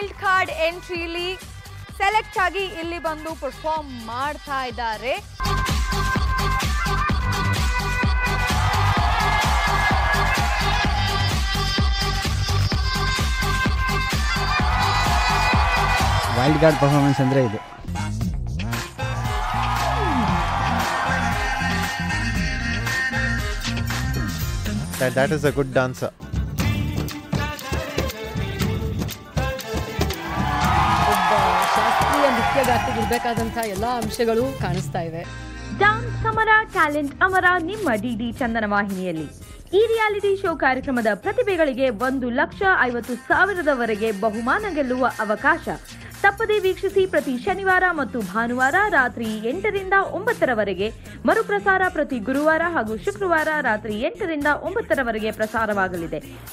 Wild card ಎಂಟ್ರಿಲಿ select ಆಗಿ ಇಲ್ಲಿ ಬಂದು ಪರ್ಫಾರ್ಮ್ ಮಾಡ್ತಾ ಇದ್ದಾರೆ ವೈಲ್ಡ್ ಕಾರ್ಡ್ ಪರ್ಫಾರ್ಮೆನ್ಸ್ ಅಂದರೆ ಇದು That, that is a good dancer. ಒಬ್ಬ ಶಾಸ್ತ್ರೀಯ ನೃತ್ಯಗಾರ್ತಿಗೆ ಇರಬೇಕಾದಂಥ ಎಲ್ಲ ಅಂಶಗಳು ಕಾಣಿಸ್ತಾ ಇವೆ ಡಾನ್ಸ್ ಸಮರ ಟ್ಯಾಲೆಂಟ್ ಅಮರ ನಿಮ್ಮ ಡಿಡಿ ಚಂದನ ವಾಹಿನಿಯಲ್ಲಿ ಈ ರಿಯಾಲಿಟಿ ಶೋ ಕಾರ್ಯಕ್ರಮದ ಪ್ರತಿಭೆಗಳಿಗೆ ಒಂದು ಲಕ್ಷ ಐವತ್ತು ಸಾವಿರದವರೆಗೆ ಬಹುಮಾನ ಗೆಲ್ಲುವ ಅವಕಾಶ ತಪ್ಪದೇ ವೀಕ್ಷಿಸಿ ಪ್ರತಿ ಶನಿವಾರ ಮತ್ತು ಭಾನುವಾರ ರಾತ್ರಿ ಎಂಟರಿಂದ ಒಂಬತ್ತರವರೆಗೆ ಮರುಪ್ರಸಾರ ಪ್ರತಿ ಗುರುವಾರ ಹಾಗೂ ಶುಕ್ರವಾರ ರಾತ್ರಿ ಎಂಟರಿಂದ ಒಂಬತ್ತರವರೆಗೆ ಪ್ರಸಾರವಾಗಲಿದೆ